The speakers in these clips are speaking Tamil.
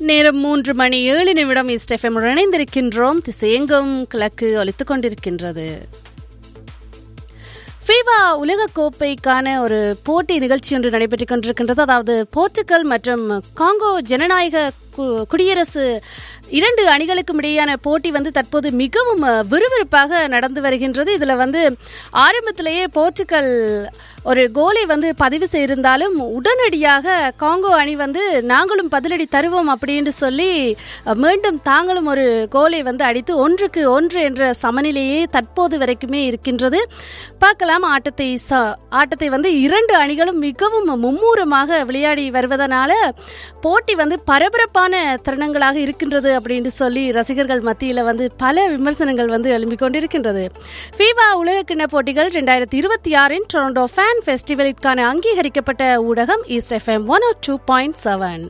நேரம் மூன்று மணி ஏழு நிமிடம் இஸ்டெஃபம் இணைந்திருக்கின்றோம் திசையெங்கும் கிழக்கு ஒலித்துக் கொண்டிருக்கின்றது ஃபீவா உலக கோப்பைக்கான ஒரு போட்டி நிகழ்ச்சி ஒன்று நடைபெற்றுக் கொண்டிருக்கின்றது அதாவது போர்ச்சுகல் மற்றும் காங்கோ ஜனநாயக கு- குடியரசு இரண்டு அணிகளுக்கும் இடையேயான போட்டி வந்து தற்போது மிகவும் அஹ், விறுவிறுப்பாக நடந்து வருகின்றது இதில் வந்து ஆரம்பத்திலேயே போர்ச்சுகல் ஒரு கோலை வந்து பதிவு செய்திருந்தாலும் உடனடியாக காங்கோ அணி வந்து நாங்களும் பதிலடி தருவோம் அப்படின்னு சொல்லி அஹ், மீண்டும் தாங்களும் ஒரு கோலை வந்து அடித்து ஒன்றுக்கு ஒன்று என்ற சமநிலையே தற்போது வரைக்குமே இருக்கின்றது பார்க்கலாம் ஆட்டத்தை ச- ஆட்டத்தை வந்து இரண்டு அணிகளும் மிகவும் மும்மூரமாக விளையாடி வருவதனால போட்டி வந்து பரபரப்பான தருணங்களாக இருக்கின்றது அப்படின்னு சொல்லி ரசிகர்கள் மத்தியில் வந்து பல விமர்சனங்கள் வந்து எழும்பிக் கொண்டிருக்கின்றது ஃபீவா உலகக்கிண்ண போட்டிகள் ரெண்டாயிரத்தி இருபத்தி ஆறின் டொரண்டோ ஃபேன் ஃபெஸ்டிவலிற்கான அங்கீகரிக்கப்பட்ட ஊடகம் East FM one two point seven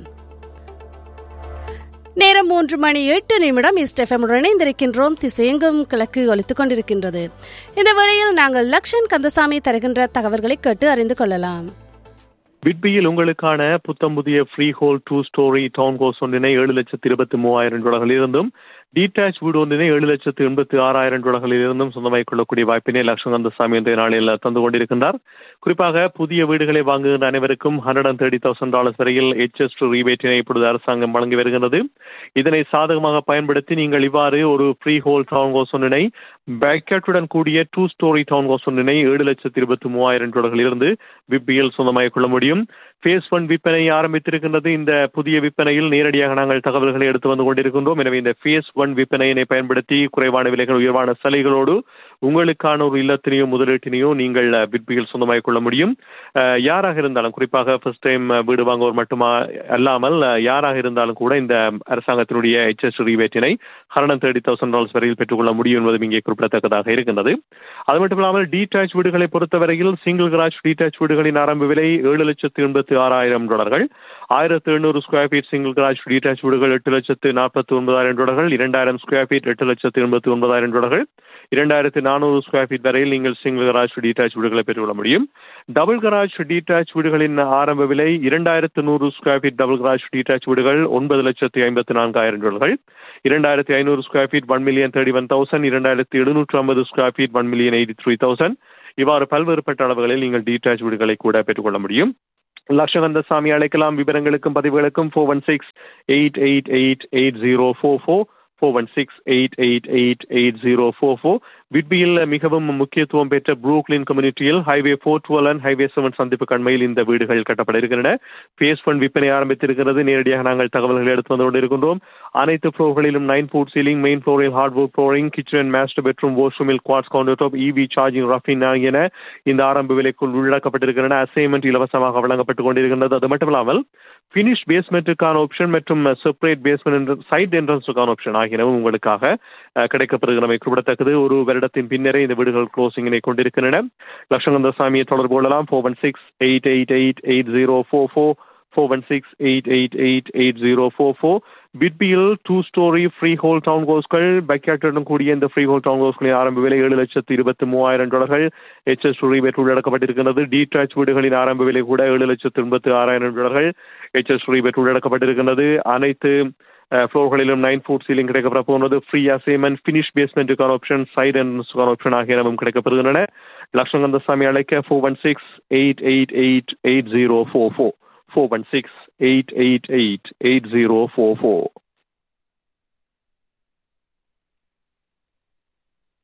நேரம் மூன்று மணி எட்டு நிமிடம் இஸ்டெஃபமுடன் இணைந்திருக்கின்றோம் திசையெங்கும் கிழக்கு ஒலித்துக் கொண்டிருக்கின்றது இந்த வேளையில் நாங்கள் லக்ஷன் கந்தசாமி தருகின்ற தகவல்களை கேட்டு அறிந்து கொள்ளலாம் பிட்பியில் உங்களுக்கான புத்தம் புதிய freehold two storey town house ஒன்றினை ஏழு லட்சத்தி இருபத்தி மூவாயிரம் டாலர்களில் இருந்தும் டீடாச் வீடு ஒன்றினை ஏழு லட்சத்து எண்பத்தி ஆறாயிரம் டாலர்களில் இருந்தும் சொந்தமாக்கிக் கொள்ளக்கூடிய வாய்ப்பினை லட்சங்கந்தசாமி இன்றைய நாளில் தந்து கொண்டிருக்கின்றார் குறிப்பாக புதிய வீடுகளை வாங்குகின்ற அனைவருக்கும் hundred and thirty thousand dollars வரையில் எச்எஸ் ரீபேட்டினை இப்பொழுது அரசாங்கம் வழங்கி வருகிறது இதனை சாதகமாக பயன்படுத்தி நீங்கள் இவ்வாறு ஒரு ஃப்ரீ ஹோல் டவுன் ஹவுஸ் ஒன்றினை பேக்கெட்டுடன் கூடிய டூ ஸ்டோரி டவுன் ஹவுஸ் ஒன்றினை ஏழு லட்சத்தி இருபத்தி மூவாயிரம் டாலர்களில் இருந்து விபிஎல் சொந்தமாக்கிக் கொள்ள முடியும் ஃபேஸ் ஒன் விற்பனை ஆரம்பித்திருக்கின்றது இந்த புதிய விற்பனையில் நேரடியாக நாங்கள் தகவல்களை எடுத்து வந்து கொண்டிருக்கின்றோம் எனவே இந்த ஃபேஸ் ஒன் விற்பனையினை பயன்படுத்தி குறைவான விலைகள் உயர்வான சலுகைகளோடு உங்களுக்கான ஒரு இல்லத்தினையோ முதலீட்டினையோ நீங்கள் விற்பிகள் சொந்தமாக்கிக் கொள்ள முடியும் அஹ், யாராக இருந்தாலும் குறிப்பாக ஃபர்ஸ்ட் டைம் வீடு வாங்குவோர் மட்டுமா அல்லாமல் அஹ், யாராக இருந்தாலும் கூட இந்த அரசாங்கத்தினுடைய எச்எஸ் ரீவேட்டினை ஹண்ட்ரட் தேர்ட்டி தௌசண்ட் டாலர்ஸ் வரையில் பெற்றுக்கொள்ள முடியும் என்பதும் இங்கே குறிப்பிடத்தக்கதாக இருக்கின்றது அது மட்டும் இல்லாமல் டீடாச் வீடுகளை பொறுத்தவரையில் சிங்கிள் கிராஜ் டீடாச் வீடுகளின் ஆரம்ப விலை ஏழு லட்சத்து எண்பத்து ஆறாயிரம் டாலர்கள் ஆயிரத்து எண்ணூறு square feet single garage detached வீடுகள் எட்டு லட்சத்து நாற்பத்தி ஒன்பதாயிரம் டாலர்கள் இரண்டாயிரம் ஸ்கொயர் ஃபீட் எட்டு லட்சத்து எண்பத்தி ஒன்பதாயிரம் டாலர்கள் இரண்டாயிரத்து நானூறு ஸ்கொயர் ஃபீட் வரையில் நீங்கள் சிங்கிள் கராஜ் டீடாச் வீடுகளை பெற்றுக்கொள்ள முடியும் டபுள் கராஜ் டீடாச் வீடுகளின் ஆரம்ப விலை இரண்டாயிரத்து நூறு square feet double garage detached வீடுகள் ஒன்பது லட்சத்து ஐம்பத்து நான்காயிரம் டாலர்கள் இரண்டாயிரத்தி ஐநூறு square feet one million thirty one thousand இரண்டாயிரத்தி எழுநூற்று ஐம்பது square feet one million eighty three thousand இவ்வாறு பல்வேறுபட்ட அளவுகளில் நீங்கள் டீடாச் வீடுகளை கூட பெற்றுக்கொள்ள முடியும் லட்சகந்த சாமி அழைக்கலாம் விவரங்களுக்கும் பதிவுகளுக்கும் four one six eight eight eight eight zero four four four one six eight eight eight eight zero four four விட்பியில் மிகவும் முக்கியத்துவம் பெற்ற ப்ரூக்லின் கம்யூனிட்டியில் highway four twelve and highway seven சந்திப்பு கண்மையில் இந்த வீடுகள் கட்டப்பட இருக்கின்றன பேஸ் ஃபண்ட் விற்பனை ஆரம்பித்திருக்கிறது நேரடியாக நாங்கள் தகவல்களை எடுத்து வந்து கொண்டிருக்கின்றோம் அனைத்து ஃப்ளோர்களிலும் நைன் ஃபுட் சீலிங் மெயின் ஃப்ளோரில் hardwood flooring kitchen master bedroom வாஷ்ரூமில் quartz countertop EV charging rough in என இந்த ஆரம்ப விலைக்குள் உள்ளடக்கப்பட்டிருக்கின்றன அசைன்மெண்ட் இலவசமாக வழங்கப்பட்டுக் கொண்டிருக்கின்றது அது மட்டுமில்லாமல் ஃபினிஷ் பேஸ்மெண்ட்டுக்கான ஆப்ஷன் மற்றும் செப்பரேட் பேஸ்மெண்ட் சைட் என்ட்ரன்ஸுக்கான ஆப்ஷன் ஆகியனவும் உங்களுக்காக அஹ், கிடைக்கப்படுகிறமை குறிப்பிடத்தக்கது ஒரு வருடத்தின் பின்னரே இந்த வீடுகள் க்ளோசிங்கினை கொண்டிருக்கின்றன லட்சங்கந்த சாமியை தொடர்பு கொள்ளலாம் four one six eight eight eight eight zero four four four one six eight eight eight eight zero four four பிட்பியில் two storey freehold town ஹவுஸ்கள் பேக்யாட்டுடன் கூடிய இந்த ஃப்ரீ ஹோல் டவுன் ஹவுஸ்களின் ஆரம்ப விலை ஏழு லட்சத்து இருபத்தி மூவாயிரம் டாலர்கள் எச்எஸ் ரீபேட் உள்ளடக்கப்பட்டிருக்கிறது டீடாச் வீடுகளின் ஆரம்ப விலை கூட ஏழு லட்சத்து எண்பத்தி ஆறாயிரம் டாலர்கள் எச்எஸ் ரீபேட் உள்ளடக்கப்பட்டிருக்கிறது அனைத்து ஃப்ளோர்களிலும் நைன் ஃபுட் சீலிங் கிடைக்கப்பட போகிறது ஃப்ரீ அசைன்மெண்ட் ஃபினிஷ் பேஸ்மெண்ட்டுக்கான ஆப்ஷன் சைட் அண்ட்ஸுக்கான ஆப்ஷன் ஆகியனவும் கிடைக்கப்படுகின்றன லட்சங்கந்த சாமி அழைக்க four one six eight eight eight eight zero four four four one six eight eight eight eight zero four four